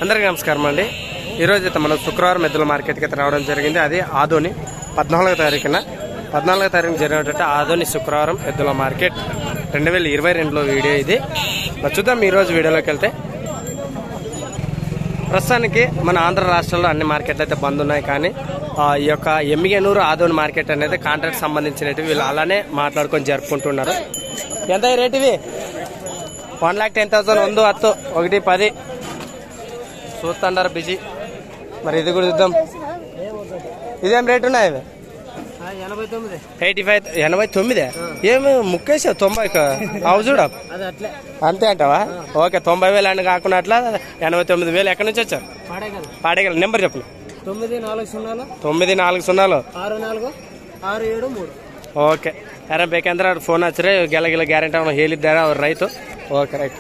అందరికీ నమస్కారం అండి ఈరోజు అయితే మనం శుక్రవారం ఎద్దుల మార్కెట్కి అయితే రావడం జరిగింది అది ఆదోని పద్నాలుగో తారీఖున పద్నాలుగో తారీఖున జరిగినటువంటి ఆదోని శుక్రవారం ఎద్దుల మార్కెట్ రెండు వేల ఇరవై రెండులో వీడియో ఇది మరి చూద్దాం ఈరోజు వీడియోలోకి వెళ్తే ప్రస్తుతానికి మన ఆంధ్ర రాష్ట్రంలో అన్ని మార్కెట్లు అయితే బంద్ ఉన్నాయి కానీ ఆ, ఈ యొక్క ఎమ్మిగనూరు ఆదోని మార్కెట్ అనేది కాంట్రాక్ట్ సంబంధించినవి వీళ్ళు అలానే మాట్లాడుకొని జరుపుకుంటున్నారు ఎంత ఈ రేట్ ఇవి వన్ ల్యాక్ టెన్ థౌసండ్ ಒಂದು ಹತ್ತು ఒకటి పది చూస్తుండారు బిజీ మరి ఇది కూడా చూద్దాం ఇదేం రేట్ ఉన్నాయి ఇవి ఎనభై తొమ్మిది ఎయిటీ ఫైవ్ ఎనభై తొమ్మిదే ఏమి ముక్కేసావు తొంభై అవు చూడ అది అట్లే అంతే అంటావా ఓకే తొంభై వేలు అని కాకుండా అట్లా ఎనభై తొమ్మిది వేలు ఎక్కడి నుంచి వచ్చారు పాడేగల పాడేగల నెంబర్ చెప్పు తొమ్మిది నాలుగు సున్నాలు తొమ్మిది నాలుగు సున్నాలు ఆరు నాలుగు ఆరు ಏಳು ಮೂರು ಓಕೆ ಯಾರ ಬೇಕಂದ್ರೆ ಅವ್ರು ಫೋನ್ ಹಚ್ಚ್ರಿ ಗೆಲ ಗಿಲ ಗ್ಯಾರಂಟಿ ಅವ್ನು ಹೇಳಿದ್ದಾರೆ ಅವ್ರ ರೈತು ಓಕೆ ರೈಟ್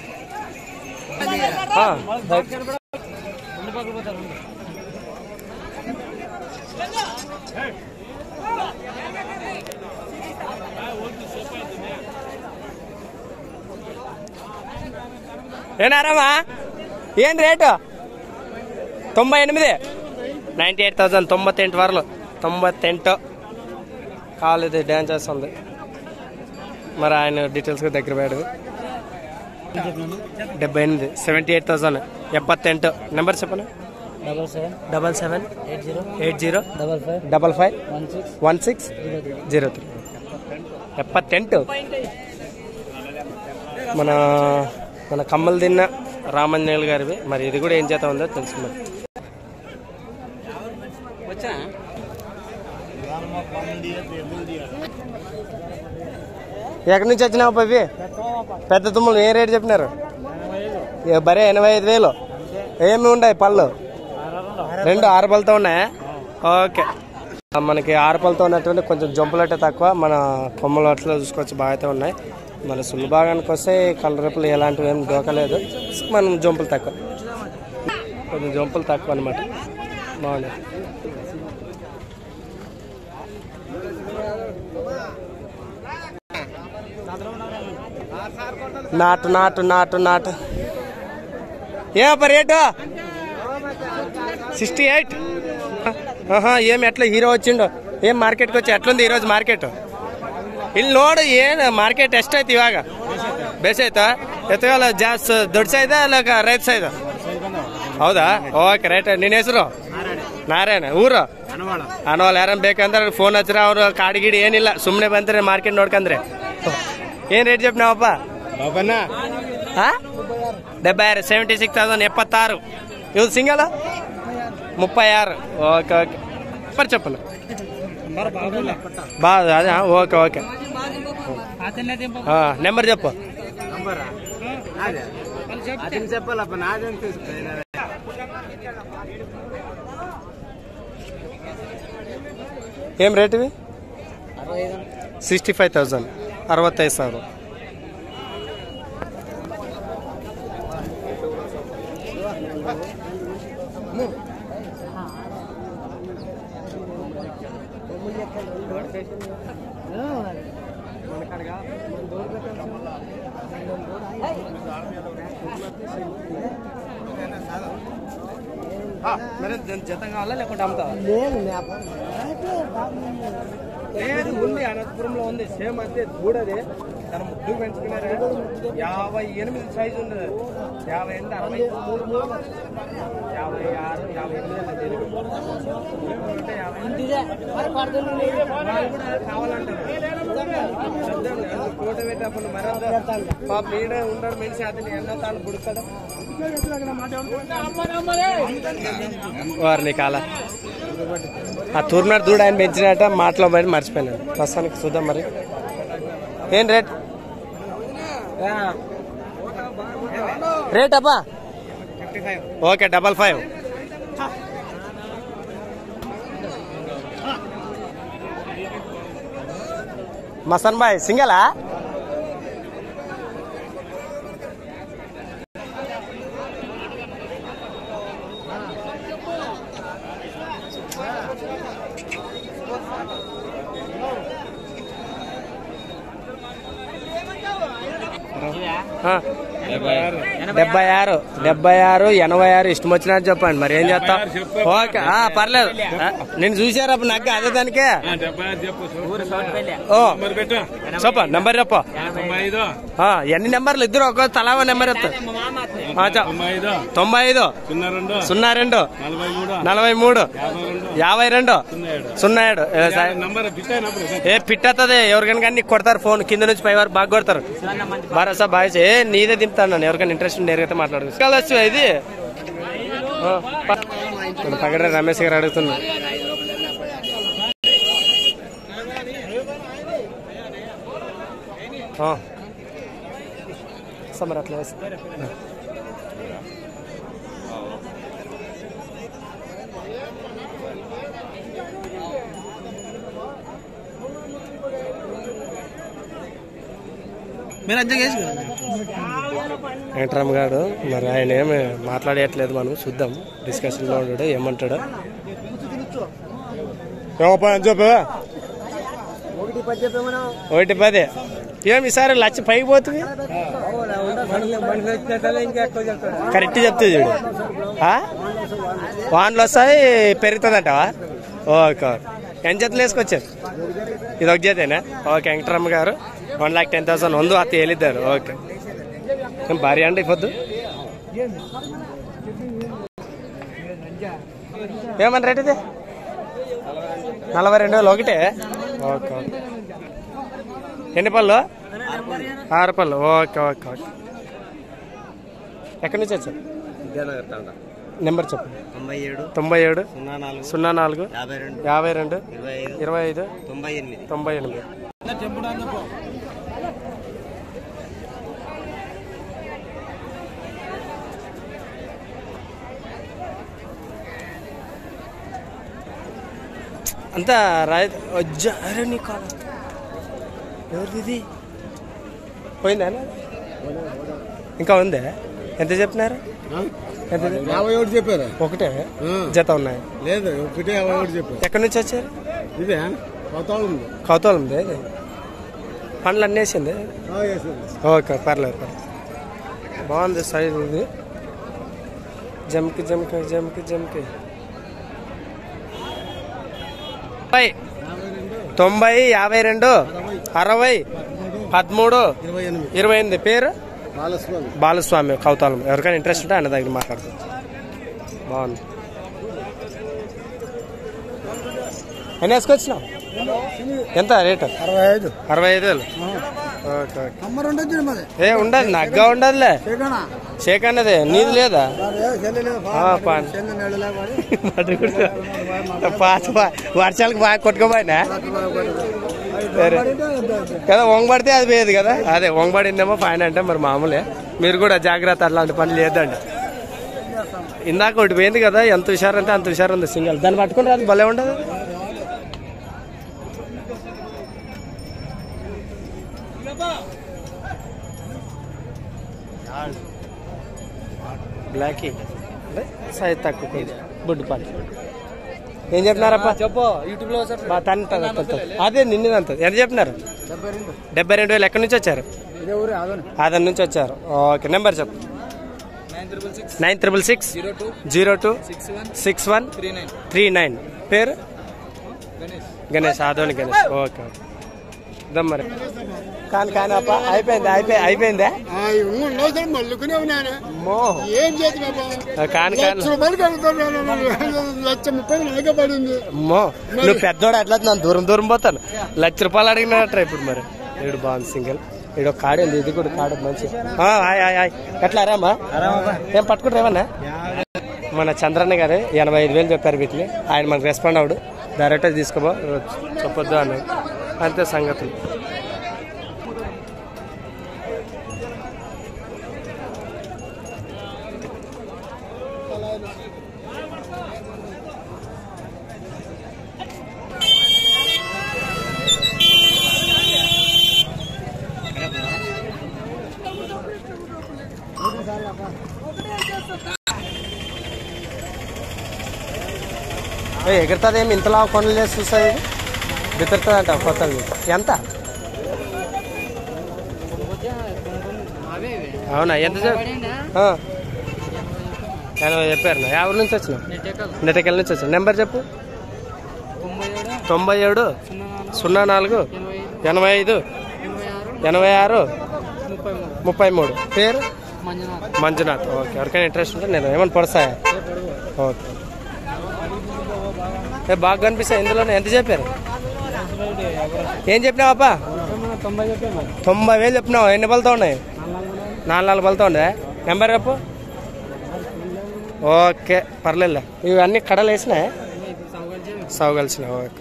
ಹಾಂ రెండు పక్కలు పోతారు రెండు. ಏನಾರಮ್ಮ ಏನ್ ರೇಟು తొంభై ఎనిమిది నైంటీ ఎయిట్ థౌసండ్ తొంభత్తెంటు వరలు తొంభత్తెంటు కాలేదు డ్యాన్స్ చేస్తుంది మరి ఆయన డీటెయిల్స్గా దగ్గర పోయాడు డెబ్బై ఎనిమిది సెవెంటీ ఎయిట్ థౌసండ్ ఎప్పత్తెంటు నెంబర్ చెప్పను double seven double seven eight zero eight zero double five double five one six one six zero three zero three ఎప్పత్తెంటు మన మన కమ్మలు తిన్న రామంజనేయులు గారివి మరి ఇది కూడా ఏం చేత ఉందో తెలుసు మరి వచ్చా ఎక్కడి నుంచి వచ్చినావు పవి పెద్ద తుమ్ములు ఏ రేటు చెప్పినారు ఏ బరే ఎనభై ఐదు వేలు ఏమి ఉన్నాయి పళ్ళు రెండు ఆరు పళ్ళతో ఉన్నాయా ఓకే మనకి ఆరు పళ్ళతో ఉన్నటువంటి కొంచెం జంపులు అంటే తక్కువ మన కొమ్మలు అట్లా చూసుకోవచ్చు బాగా అయితే ఉన్నాయి మన సుల్లు భాగానికి వస్తే కలరపులు ఎలాంటివి ఏం దోకలేదు మనం జంపులు తక్కువ కొంచెం జంపులు తక్కువ అనమాట బాగున్నాయి నాటు నాటు నాటు నాటు ఏమప్ప రేటు సిక్స్టీ ఎయిట్ ఏం ఎట్లా హీరో వచ్చిండు ఏం మార్కెట్కి వచ్చి ఎట్లుంది ఈరోజు మార్కెట్ ಇಲ್ಲಿ ನೋಡು ಏನು ಮಾರ್ಕೆಟ್ ಎಷ್ಟೈತಿ ಇವಾಗ ಬೇಸೈತಾ ಎತ್ತಗಾಲ ಜಾಸ್ತಿ ದೊಡ್ಡ ಸೈಜ ಇಲ್ಲ ರೈತ ಸೈಜ ಹೌದಾ ಓಕೆ ರೈಟ್ ನಿನ್ನ ಹೆಸರು ನಾರಾಯಣ ಊರು ಅನವಾಲ್ ಯಾರನ್ನ ಬೇಕಂದ್ರೆ ಫೋನ್ ಹಚ್ಚಿರ ಅವ್ರು ಕಾಡಿ ಗಿಡಿ ಏನಿಲ್ಲ ಸುಮ್ಮನೆ ಬಂದ್ರೆ ಮಾರ್ಕೆಟ್ ನೋಡ್ಕಂದ್ರೆ ಏನ್ ರೇಟ್ చెప్పినావಪ್ಪ డెబ్బై ఆరు సెవెంటీ సిక్స్ థౌసండ్ ఎప్పತ್ತಾరు ఇవి సింగల్ ముప్పై ఆరు ఓకే ఓకే మరి చెప్పను బాగా అదే ఓకే ఓకే నెంబర్ చెప్పు అతను చెప్పాలప్ప నాదేం తీసుకో ఏం రేట్ ఇవి అరవై ఐదు సిక్స్టీ ఫైవ్ థౌసండ్ అరవತ್ತೈದು ಸಾವಿರ జత కావాలా లేకుంటే అమ్ముతావా లేదు ఉంది అనంతపురంలో ఉంది సేమ్ అంతే చూడది తన ముద్దు పెంచుకున్నారు యాభై ఎనిమిది సైజు ఉంది అది. యాభై ఎనిమిది అరవై మూడు మూడు యాభై ఆరు యాభై ఎనిమిది అలా తెలియదు. అంటే యాభై ఎనిమిది. వాళ్ళు కూడా కావాలంటారు చూద్దాం, అది ఫోటో పెట్టినప్పుడు మరి పాప ఈడే ఉండడు మనిషి అతను ఎన్నో తాను పుడతాడు వారిని కాల ఆ తూర్నాడు దూడ ఆయన పెంచినట్ట మాటలో బయట మర్చిపోయినాడు ప్రస్తుతానికి చూద్దాం మరి ఏం రేట్ రేట్ అబ్బా ఓకే డబల్ ఫైవ్ మసన్ బాయ్ సింగలా ఆ. డెబ్బై ఆరు డెబ్బై ఆరు ఎనభై ఆరు ఇష్టం వచ్చినట్టు చెప్పండి మరి ఏం చేస్తాం ఓకే ఆ, పర్లేదు ఆ, నేను చూసారు అప్పుడు నాకు అదే దానికే ఓ చెప్ప నెంబర్ చెప్ప ఆ, ఎన్ని నెంబర్లు ఇద్దరు ఒక తలా ఓ నెంబర్ ఇస్తారు ఆ, చెప్. తొంభై ఐదు సున్నా రెండు నలభై మూడు యాభై రెండు సున్నా ఏడు ఏ, సా- ఏ పిట్టతుంది ఎవరికైనా కానీ నీకు కొడతారు ఫోన్ కింద నుంచి పై వరకు బాగా కొడతారు భరోసా బాగా ఏ నీదే దింపుతాను నన్ను ఎవరికైనా ఇంట్రెస్ట్ నేరుగా మాట్లాడు కలవచ్చు ఇది ఆ, ప- ఇప్పుడు పగడే రమేష్ గారు అడుగుతున్నా ఆ. వస్తా మరి అట్లా వేస్తా. మీరు అంతే చేసి వెంకటరామ్ గారు మరి ఆయన ఏమి మాట్లాడేయట్లేదు మనం చూద్దాం డిస్కషన్ లో ఉన్నాడు ఏమంటాడు చెప్పు ఒకటి పది ఏమి ఈసారి లక్ష పైకి పోతుంది కరెక్ట్ చెప్తుంది చూడు ఆ? వాన్లు వస్తాయి పెరుగుతుందంటవా ఓకే ఎంత జతలు వేసుకొచ్చారు ఇది ఒక జతేనా ఓకే వెంకటరమ్మ గారు వన్ లాక్ టెన్ థౌసండ్ ಒಂದು ಹತ್ತು ಹೇಳಿದ್ದಾರೆ ಓಕೆ ಭಾರಿ ಅಂడి పొద్దు ఏమన్నా రేట్ ఇది నలభై రెండు వేలు ఒకటే ఓకే ఓకే ఎన్ని పళ్ళు ఆరు పళ్ళు ఓకే ఓకే ఓకే ఎక్కడి నుంచి వచ్చారు విద్యానగర్ తాండా నెంబర్ చెప్పు తొంభై ఏడు తొంభై ఏడు సున్నా నాలుగు సున్నా నాలుగు యాభై రెండు యాభై రెండు ఇరవై ఐదు ఇరవై ఐదు తొంభై ఎనిమిది తొంభై ఎనిమిది అంతా రాయ వజ్జా అరే నీ కాడ ఎవరిది ఇది పోయిందా ఇంకా ఉందే ఎంత చెప్పినారు ఎంత చెప్పినారు? యాభై ఒకటి చెప్పారు ఒకటే జత ఉన్నాయి లేదు ఒకటి యాభై ఒకటి చెప్పారు ఎక్కడి నుంచి వచ్చారు ఇదే కొత్త ఉంది కౌతలం ఉంది పండ్లు అన్నేసింది ఆ, వేసేది. ఓకే పర్లేదు పర్లేదు బాగుంది సైజ్ ఇది జమ్కి జమ్కి జమ్కి జమ్కి తొంభై తొంభై యాభై రెండు అరవై పదమూడు ఇరవై ఎనిమిది ఇరవై ఎనిమిది పేరు బాలస్వామి బాలస్వామి కౌతాలం ఎవరికైనా ఇంట్రెస్ట్ ఉంటే ఆయన దగ్గర మాట్లాడుతుంది బాగుంది ఎన్ని వేసుకొచ్చినావు ఎంత రేటు అరవై ఐదు అరవై ఐదు వేలు ఓకే ఓకే అమ్మ రెండు వచ్చింది మరి ఏ ఉండదు నగ్గా ఉండదులే చేయకనా షేక్ అన్నది నీది లేదా ఆ, పా- చెల్లి నెల లేకపోతే మరి కూడా పాత పా- వర్షాలకు బాగా కొట్టుకోపోయినా సరే కదా వంగబడితే అది పోయేది కదా అదే వంగబడిందేమో ఫైన్ అంటే మరి మామూలే మీరు కూడా జాగ్రత్త అట్లాంటి పనులు చేద్దండి ఇందాక ఒకటి పోయింది కదా ఎంత హుషారు అంటే అంత హుషారు ఉంది సింగల్ దాన్ని పట్టుకుని రాదు భలే ఉండదు బ్లాకీ అంటే సైజ్ తక్కువ కొంచెం బుడ్డు పాలు ఏం చెప్పినారప్ప చెప్పు యూట్యూబ్ లో సార్ బా తను తను తను తను. అదే నిన్నదంత ఎంత చెప్పినారు డెబ్బై రెండు డెబ్బై రెండు వేలు ఎక్కడి నుంచి వచ్చారు ఇదే ఊరే అదోని ఆదర్ నుంచి వచ్చారు ఓకే నెంబర్ చెప్పు nine triple six nine triple six zero two zero two six one six one three nine three nine పేరు గణేష్ గణేష్ ఆదోని గణేష్ ఓకే ఓకే ఇద్దాం మరి కాని కానీ అప్ప అయిపోయింది అయిపోయి అయిపోయిందా మళ్ళుకునే ఉన్నాను అమ్మో ఏం చేతి బాబా కాని కాని లక్ష రూపాయలు కడుతున్నాను లక్ష ముప్పై నాకే పడింది అమ్మో నువ్వు పెద్దోడు ఎట్లా నన్ను దూరం దూరం పోతాను లక్ష రూపాయలు అడిగినట్రా ఇప్పుడు మరి వీడు బాగుంది సింగిల్ వీడు ఒక కాడు ఉంది ఇది కూడా కాడు మంచి ఆ, హాయ్ హాయ్ హాయ్ ఎట్లా ఆరామా ఏం పట్టుకుంటారేమన్నా మన చంద్రన్న గారు ఎనభై ఐదు వేలు చెప్పారు వీటిని ఆయన మనకు రెస్పాండ్ అవడు డైరెక్ట్గా తీసుకోబో చెప్పొద్దు అన్నాడు అంతే సంగతులు ఏ, ఎగురుతుందేమి ఇంతలా కొనలు చేసి చూస్తుంది బితురుతుంది అంట కొత్తది ఎంత అవే ఇవే అవునా ఎంత చెప్ పడిందా ఆ. ఎనభై చెప్పారు నా. ఎవరి నుంచి వచ్చినావు నెట్టెక్కలు నెటకెళ్ళ నుంచి వచ్చాను నెంబర్ చెప్పు తొంభై ఏడు తొంభై ఏడు సున్నా నాలుగు సున్నా నాలుగు ఎనభై ఐదు ఎనభై ఐదు ఎనభై ఆరు ఎనభై ఆరు ముప్పై మూడు ముప్పై మూడు పేరు మంజునాథ్ మంజునాథ్ ఓకే ఎవరికైనా ఇంట్రెస్ట్ ఉంటే నేను ఏమైనా పడతాయా ఓకే ఏ బాగా కనిపిస్తాయి ఇందులోనే ఎంత చెప్పారు ఏం చెప్పినావు అబ్బా తొంభై చెప్పాను తొంభై వేలు చెప్పినావు ఎన్ని బలతో ఉన్నాయి నాలుగు నాలుగు బలతో ఉండే నెంబర్ చెప్పు ఓకే పర్లేదు ఇవన్నీ కడలు వేసినాయి సవ్ కలిసిన ఓకే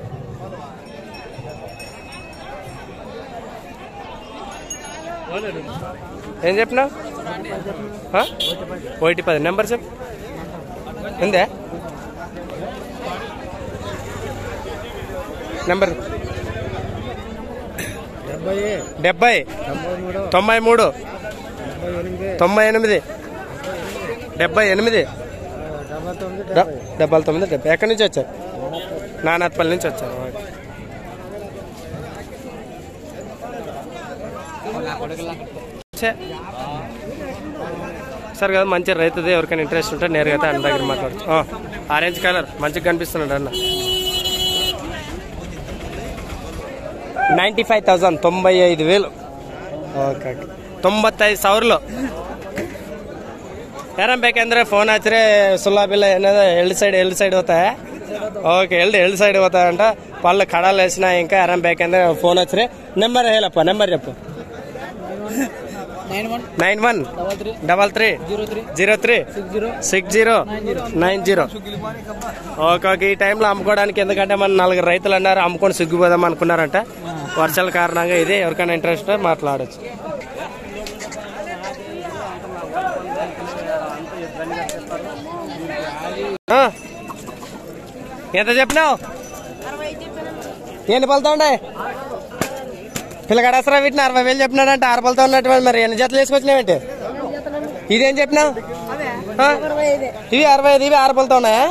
ఏం చెప్పినావు ఆ? ఒకటి పది నెంబర్ చెప్పు ఉందే నెంబర్ డెబ్బై డెబ్బై డెబ్బై మూడు తొంభై మూడు డెబ్బై ఎనిమిది తొంభై ఎనిమిది డెబ్బై ఎనిమిది డెబ్బై తొమ్మిది డ- డెబ్బై తొమ్మిది డెబ్బై ఎక్కడి నుంచి వచ్చారు నానాత్పల్లి నుంచి వచ్చారు ఓకే. ఛే. సరే కదా మంచి రైతుది ఎవరికైనా ఇంట్రెస్ట్ ఉంటే నేరుగా అయితే ఆయన దగ్గర మాట్లాడచ్చు ఆ, ఆరెంజ్ కలర్ మంచిగా కనిపిస్తున్నాడు అన్న నైంటీ ఫైవ్ థౌసండ్ తొంభై ఐదు వేలు ಓಕೆ ಓಕೆ ತೊಂಬತ್ತೈದು ಸಾವಿರಲು ಯಾರಂ ಬೇಕಂದ್ರೆ ಫೋನ್ ಹಚ್ಚಿರಿ ಸುಲ್ಲಾಬಿಲ್ಲ ಏನದ ಎಳ್ಳು సైడ్ ఎల్లు సైడ్ పోతా ఓకే ఎల్లు ఎల్లు సైడ్ పోతా అంట పళ్ళు కడాలు వేసినా ఇంకా యారం ಬೇಕಂದ್ರೆ ఫోన్ హచ్చిరి నెంబర్ ಹೇಳಪ್ಪ నెంబర్ చెప్పు nine one nine one double three double three zero three zero three six zero six zero nine zero okay okay ఈ టైంలో అమ్ముకోవడానికి ఎందుకంటే మన నలుగురు రైతులు అన్నారు అమ్ముకొని సిగ్గుపోదాం అనుకున్నారంట వర్షాల కారణంగా ఇది ఎవరికైనా ఇంట్రెస్ట్ మాట్లాడచ్చు ఎంత చెప్పినావు ఎన్ని పలుతా ఉండే పిల్లగాడసరా వీటిని అరవై వేలు చెప్పినాడంటే ఆరు పలుతా ఉన్నటువంటి మరి ఎన్ని జతలు వేసుకొచ్చినావేంటి ఇదేం చెప్పినావు ఆ? ఇవి అరవై ఐదు ఇవి ఆరు పలుతా ఉన్నాయా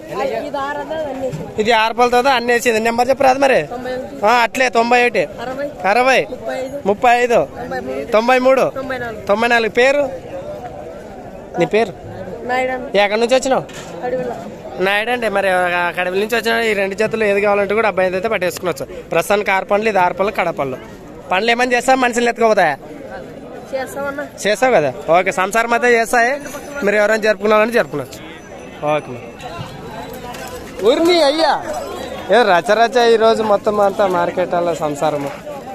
ఇది ఆరు పలుతుందా అన్ని వేసింది నెంబర్ చెప్పరాదు మరి ఆ, అట్లే తొంభై ఒకటి అరవై ముప్పై ఐదు తొంభై మూడు తొంభై నాలుగు పేరు నీ పేరు ఎక్కడి నుంచి వచ్చినావు నాయుడు అండి మరి కడపల నుంచి వచ్చిన ఈ రెండు జతలు ఏది కావాలంటే కూడా అబ్బాయి అయితే పట్టేసుకునొచ్చు ప్రస్తుతానికి ఆరు పండ్లు ఇది ఆరు పళ్ళు కడపళ్ళు పండ్లు ఏమని చేస్తా మనుషులు ఎత్తుకోపోతాయా చేస్తామన్నా చేస్తావు కదా ఓకే సంసారం అయితే చేస్తాయి మీరు ఎవరైనా జరుపుకున్నారని జరుపుకోవచ్చు ఓకే ఊరిని అయ్యా ఏ రచ రచ ఈరోజు మొత్తం అంతా మార్కెట్ అలా సంసారము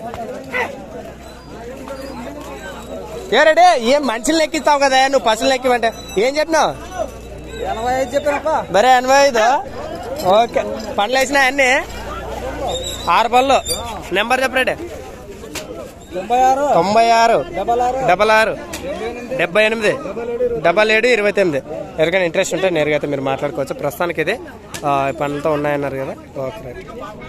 ఏ రెడీ ఏం మనుషులు ఎక్కిస్తావు కదా నువ్వు పసులు ఎక్కివంటే ఏం చెప్పినావు ఎనభై ఐదు చెప్పానప్ప బరే ఎనభై ఐదు ఓకే పండ్లు వేసినాయి అన్ని ఆరు పళ్ళు నెంబర్ చెప్పరేటే తొంభై ఆరు తొంభై ఆరు డబల్ ఆరు డబల్ ఆరు డెబ్బై ఎనిమిది డబల్ ఏడు ఇరవై తొమ్మిది ఎవరికైనా ఇంట్రెస్ట్ ఉంటే నేరుగా అయితే మీరు మాట్లాడుకోవచ్చు ప్రస్తుతానికి ఇది ఆ, ఈ పనులతో ఉన్నాయన్నారు కదా ఓకే రైట్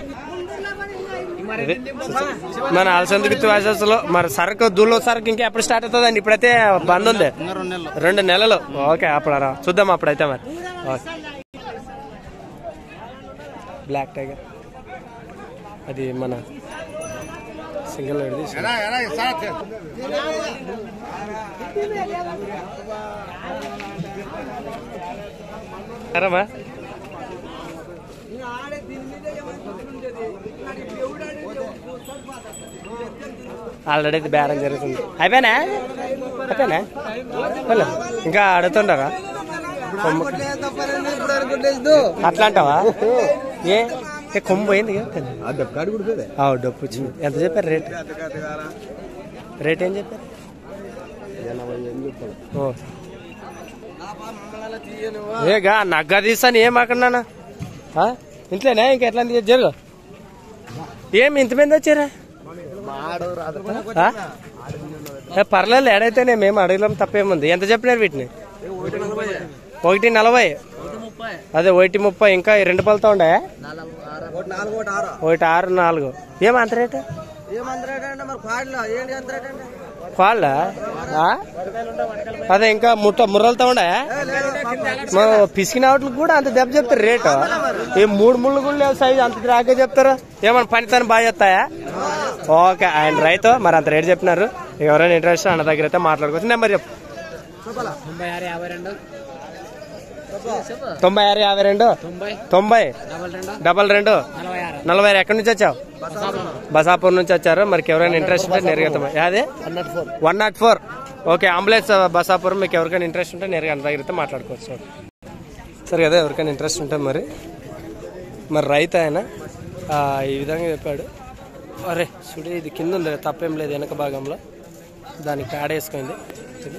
ఇది మన అలసందుకు వాసస్సులో మరి సరుకు దూలో సరుకు ఇంకా ఎప్పుడు స్టార్ట్ అవుతుందండి ఇప్పుడైతే బంద్ ఉంది రెండు నెలలు ఓకే అప్పుడు రా చూద్దాం అప్పుడైతే మరి ఓకే బ్లాక్ టైగర్ అది మన సింగిల్ ఇది సరేమా ఆల్రెడీ ఇది బేరం జరుగుతుంది అయిపోయినా అయిపోయినా పోలే. ఇంకా అడుగుతుంటారా అట్లా అంటావా ఏ ఏ కొమ్ము పోయింది కదా? ఆ, డప్పు వచ్చింది ఎంత చెప్పారు రేట్ రేట్ ఏం చెప్పారు ఓ. ఏగా నగ్గా తీస్తాను ఏం అక్కడనా ఇంట్లోనే ఇంకా ఎట్లా తీయచ్చు జరుగు ఏం ఇంత మంది వచ్చారా ఆ? ఏ, పర్లేదు ఏడైతేనే మేము అడగలేం తప్పేముంది ఎంత చెప్పినారు వీటిని ఒకటి నలభై అదే ఒకటి ముప్పై ఇంకా ఈ రెండు పళ్ళతో ఉండే నాలుగు ఒకటి ఆరు ఒకటి ఆరు నాలుగు ఏం అంత రేటు ఏమంటారంటే మరి పాడలో ఏంటి అంటారంటే వాళ్ళ అదే ఇంకా ముట్ట ముర్రలతో ఉండే మరి పిసికిన వాటికి కూడా అంత దెబ్బ చెప్తారు రేటు ఈ మూడు ముళ్ళు కూడా లేవు సైజు అంత రాకే చెప్తారు ఏమన్నా పనితనం బాగా చెప్తాయా ఓకే ఆయన రైతు మరి అంత రేటు చెప్పినారు ఎవరైనా ఇంట్రెస్ట్ అన్న దగ్గర అయితే మాట్లాడుకోవచ్చు నెంబర్ చెప్పు చూపాలా తొంభై ఆరు యాభై రెండు తొంభై ఆరు యాభై రెండు తొంభై తొంభై డబల్ రెండు డబల్ రెండు నలభై ఆరు నలభై ఆరు ఎక్కడి నుంచి వచ్చావు బసాపూర్ నుంచి వచ్చారు మరి ఎవరైనా ఇంట్రెస్ట్ ఉంటే నేరుగా అదే one not four okay ambulance Basapur మీకు ఎవరికైనా ఇంట్రెస్ట్ ఉంటే నేరుగా అన్న దగ్గర అయితే మాట్లాడుకోవచ్చు సరే కదా ఎవరికైనా ఇంట్రెస్ట్ ఉంటే మరి మరి రైతు ఆయన ఆ, ఈ విధంగా చెప్పాడు అరే చూడు ఇది కింద ఉంది తప్పేం లేదు వెనక భాగంలో దానికి ప్యాడ్ వేసుకుంది ఇది.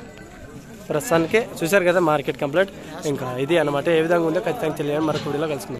ప్రస్తుతానికి చూశారు కదా మార్కెట్ కంప్లీట్ ఇంకా ఇది అనమాట ఏ విధంగా ఉందో ఖచ్చితంగా తెలియాలి మరొక వీడియోలో కలుసుకుందాం